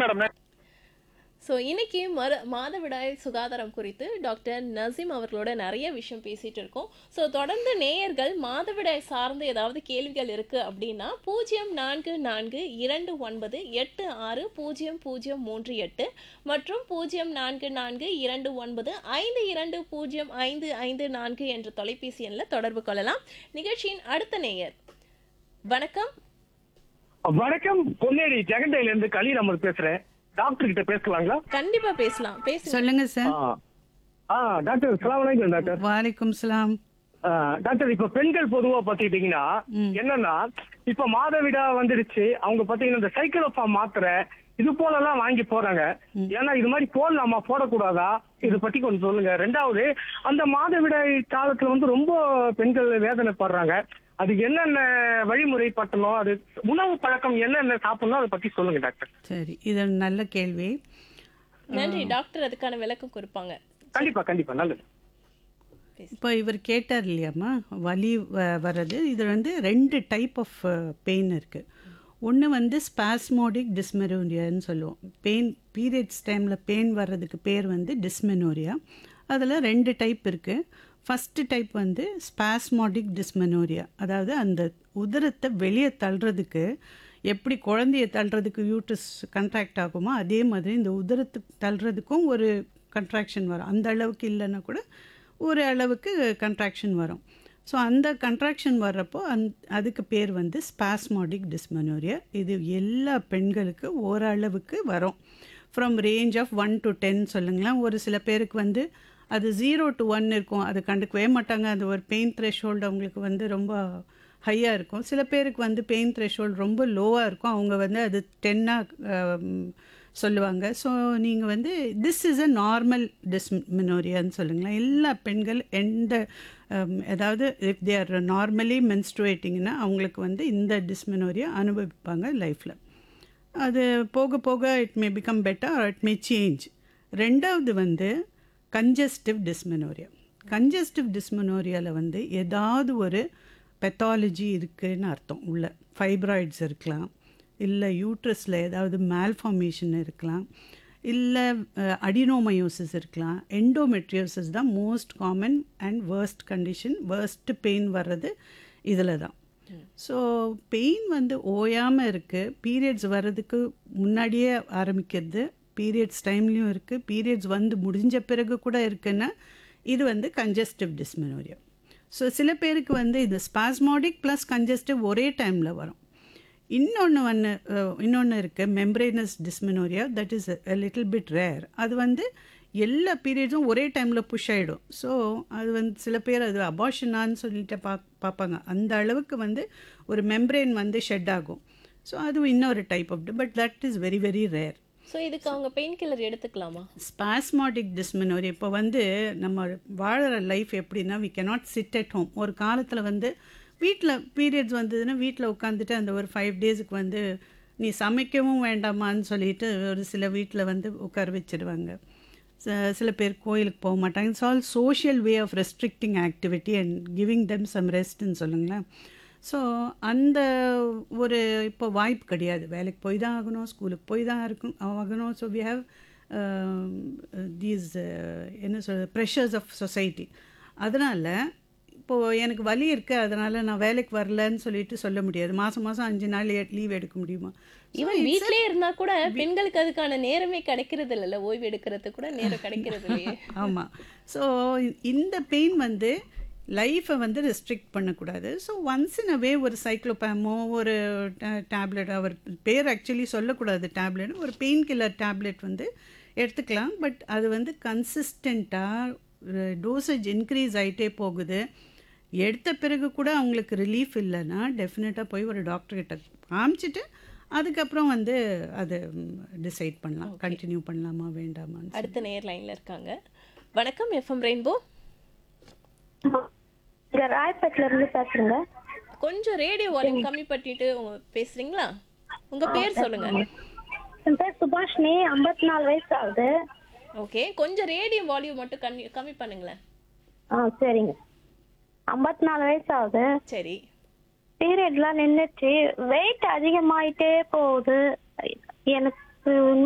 Madam so இன்னைக்கு மரு மாதவிடாய் சுகாதாரம் குறித்து டாக்டர் நசீம் அவர்களோட நிறைய விஷயம் பேசிட்டு இருக்கோம் ஸோ தொடர்ந்து நேயர்கள் மாதவிடாய் சார்ந்து ஏதாவது கேள்விகள் இருக்கு அப்படின்னா பூஜ்ஜியம் நான்கு நான்கு இரண்டு ஒன்பது எட்டு ஆறு பூஜ்ஜியம் பூஜ்ஜியம் மூன்று எட்டு மற்றும் பூஜ்ஜியம் நான்கு நான்கு இரண்டு ஒன்பது ஐந்து இரண்டு பூஜ்ஜியம் ஐந்து ஐந்து நான்கு என்ற தொலைபேசி எண்ணில் தொடர்பு கொள்ளலாம் நிகழ்ச்சியின் அடுத்த நேயர் வணக்கம் வணக்கம் பொன்னேரி ஜெகண்டையில இருந்து கலீல் அமர் பேசுறேன் டாக்டர் கிட்ட பேசலாங்களா கண்டிப்பா பேசலாம் பேசுங்க சொல்லுங்க சார் ஆ. ஆ டாக்டர் சலாம் வலைக்கம் டாக்டர் வாலைக்கும் சலாம் ஆ, டாக்டர் இப்ப பெண்கள் பொதுவா பாத்துக்கிட்டீங்கன்னா என்னன்னா இப்ப மாதவிடா வந்துடுச்சு அவங்க பாத்தீங்கன்னா இந்த சைக்கிளோஃபா மாத்திரை இது போல எல்லாம் வாங்கி போறாங்க ஏன்னா இது மாதிரி போடலாமா போடக்கூடாதா இதை பத்தி கொஞ்சம் சொல்லுங்க ரெண்டாவது அந்த மாதவிடாய் காலத்துல வந்து ரொம்ப பெண்கள் வேதனைப்படுறாங்க அது என்னென்ன வழிமுறை பட்டணும் அது உணவு பழக்கம் என்னென்ன சாப்பிடணும் அதை பத்தி சொல்லுங்க டாக்டர் சரி இது நல்ல கேள்வி நன்றி டாக்டர் அதுக்கான விளக்கம் கொடுப்பாங்க கண்டிப்பா கண்டிப்பா நல்லது இப்போ இவர் கேட்டார் இல்லையாம்மா வலி வ- வர்றது இது வந்து ரெண்டு டைப் ஆஃப் பெயின் இருக்குது ஒன்று வந்து ஸ்பாஸ்மோடிக் டிஸ்மெனோரியான்னு சொல்லுவோம் பெயின் பீரியட்ஸ் டைமில் பெயின் வர்றதுக்கு பேர் வந்து டிஸ்மெனோரியா அதில் ரெண்டு டைப் இருக்குது ஃபஸ்ட்டு டைப் வந்து ஸ்பாஸ்மோடிக் டிஸ்மெனோரியா அதாவது அந்த உதரத்தை வெளியே தள்ளுறதுக்கு எப்படி குழந்தைய தள்ளுறதுக்கு யூட்ரஸ் கண்ட்ராக்ட் ஆகுமோ அதே மாதிரி இந்த உதரத்துக்கு தள்ளுறதுக்கும் ஒரு கண்ட்ராக்ஷன் வரும் அந்த அளவுக்கு இல்லைன்னா கூட ஒரு அளவுக்கு கண்ட்ராக்ஷன் வரும் ஸோ அந்த கண்ட்ராக்ஷன் வர்றப்போ அந் அதுக்கு பேர் வந்து ஸ்பாஸ்மாடிக் டிஸ்மெனோரியா இது எல்லா பெண்களுக்கு ஓரளவுக்கு வரும் from range of one to ten சொல்லுங்களேன் ஒரு சில பேருக்கு வந்து அது ஜீரோ டு ஒன் இருக்கும் அது கண்டுக்கவே மாட்டாங்க அது ஒரு பெயின் த்ரெஷோல்டு அவங்களுக்கு வந்து ரொம்ப ஹையாக இருக்கும் சில பேருக்கு வந்து பெயின் த்ரெஷோல்டு ரொம்ப லோவாக இருக்கும் அவங்க வந்து அது டென்னாக சொல்லுவாங்க ஸோ நீங்கள் வந்து திஸ் இஸ் அ நார்மல் டிஸ்மினோரியான்னு சொல்லுங்களேன் எல்லா பெண்கள் எந்த ஹம், அதாவது இஃப் தே ஆர் நார்மலி மென்ஸ்ட்ரேட்டிங்னா அவங்களுக்கு வந்து இந்த டிஸ்மினோரியா அனுபவிப்பாங்க லைஃப்பில் அது போக போக it may become better or it may change ரெண்டாவது வந்து கன்ஜஸ்டிவ் டிஸ்மெனோரியா கன்ஜஸ்டிவ் டிஸ்மெனோரியாவில் வந்து ஏதாவது ஒரு பெத்தாலஜி இருக்குன்னு அர்த்தம் உள்ள ஃபைப்ராய்ட்ஸ் இருக்கலாம் இல்லை யூட்ரஸில் ஏதாவது மேல்ஃபார்மேஷன் இருக்கலாம் இல்லை அடினோமயோசிஸ் இருக்கலாம் எண்டோமெட்ரியோசிஸ் தான் most common and worst condition worst pain வர்றது இதில் தான் ஸோ பெயின் வந்து ஓயாமல் இருக்குது பீரியட்ஸ் வர்றதுக்கு முன்னாடியே ஆரம்பிக்கிறது பீரியட்ஸ் டைம்லேயும் இருக்குது பீரியட்ஸ் வந்து முடிஞ்ச பிறகு கூட இருக்குன்னா இது வந்து கன்ஜஸ்டிவ் டிஸ்மெனோரியா ஸோ சில பேருக்கு வந்து இது ஸ்பாஸ்மாடிக் ப்ளஸ் கன்ஜஸ்டிவ் ஒரே டைமில் வரும் இன்னொன்று ஒன்று இன்னொன்று இருக்குது membranous dysmenorrhoea that is a little bit rare அது வந்து எல்லா பீரியட்ஸும் ஒரே டைமில் புஷ் ஆகிடும் ஸோ அது வந்து சில பேர் அது அபார்ஷனான்னு சொல்லிட்டு பா பார்ப்பாங்க அந்த அளவுக்கு வந்து ஒரு மெம்பரேன் வந்து ஷெட் ஆகும் ஸோ அது இன்னொரு type of but that is very very rare so இதுக்கு அவங்க பெயின் கில்லர் எடுத்துக்கலாமா ஸ்பாஸ்மாட்டிக் டிஸ்மெனோரி இப்போ வந்து நம்ம வாழற லைஃப் எப்படின்னா we cannot sit at home ஒரு காலத்தில் வந்து வீட்டில் பீரியட்ஸ் வந்ததுன்னா வீட்டில் உட்காந்துட்டு அந்த ஒரு ஃபைவ் டேஸுக்கு வந்து நீ சமைக்கவும் வேண்டாமான்னு சொல்லிட்டு ஒரு சில வீட்டில் வந்து உட்கார வச்சிடுவாங்க ச- சில பேர் கோயிலுக்கு போக மாட்டாங்க it's all social way of restricting activity and giving them some ரெஸ்ட்னு சொல்லுங்களேன் ஸோ அந்த ஒரு இப்போ வாய்ப்பு கிடையாது வேலைக்கு போய் தான் ஆகணும் ஸ்கூலுக்கு போய் தான் இருக்கும் ஆகணும் ஸோ வி ஹாவ் தீஸ் என்ன சொல்கிறது ப்ரெஷர்ஸ் ஆஃப் சொசைட்டி அதனால் இப்போது எனக்கு வலி இருக்குது அதனால் நான் வேலைக்கு வரலன்னு சொல்லிட்டு சொல்ல முடியாது மாதம் மாதம் அஞ்சு நாள் லீவ் எடுக்க முடியுமா ஈவன் வீட்லயே இருந்தா கூட பெண்களுக்கு அதுக்கான நேரமே கிடைக்கிறது இல்லைல்ல ஓய்வு எடுக்கிறதுக்கு கூட நேரம் கிடைக்கிறது இல்லையே ஆமாம் ஸோ இந்த பெயின் வந்து லைஃப்பை வந்து ரெஸ்ட்ரிக்ட் பண்ணக்கூடாது ஸோ ஒன்ஸ் இன் அவே ஒரு சைக்ளோபேமோ ஒரு டேப்லெட் அவர் பேர் ஆக்சுவலி சொல்லக்கூடாது டேப்லெட் ஒரு பெயின் கில்லர் டேப்லெட் வந்து எடுத்துக்கலாம் பட் அது வந்து கன்சிஸ்டண்ட்டாக டோசேஜ் இன்க்ரீஸ் ஆகிட்டே போகுது எடுத்த பிறகு கூட அவங்களுக்கு ரிலீஃப் இல்லைன்னா டெஃபினட்டாக போய் ஒரு டாக்டர்கிட்ட காமிச்சிட்டு அதுக்கப்புறம் வந்து அதை டிசைட் பண்ணலாம் கண்டினியூ பண்ணலாமா வேண்டாமான்னு அடுத்த நேர் லைன்ல இருக்காங்க வணக்கம் எஃப்எம் ரெயின்போ இங்க ராயப்பேட்டில இருந்து பேசுறேங்க கொஞ்சம் ரேடியோ வால்யூம் கம்மி பண்ணிட்டு உங்க பேசுறீங்களா உங்க பேர் சொல்லுங்க என் பேர் சுபாஷினி ஐம்பத்தி நாலு வயசு ஆகுது ஓகே கொஞ்சம் ரேடியோ வால்யூம் மட்டும் கம்மி கம்மி பண்ணுங்களேன் ஆ சரிங்க ஐம்பத்தி நாலு வயசு ஆகுது சரி பீரியட்லாம் நின்றுச்சு வெயிட் அதிகமாயிட்டே போகுது எனக்கு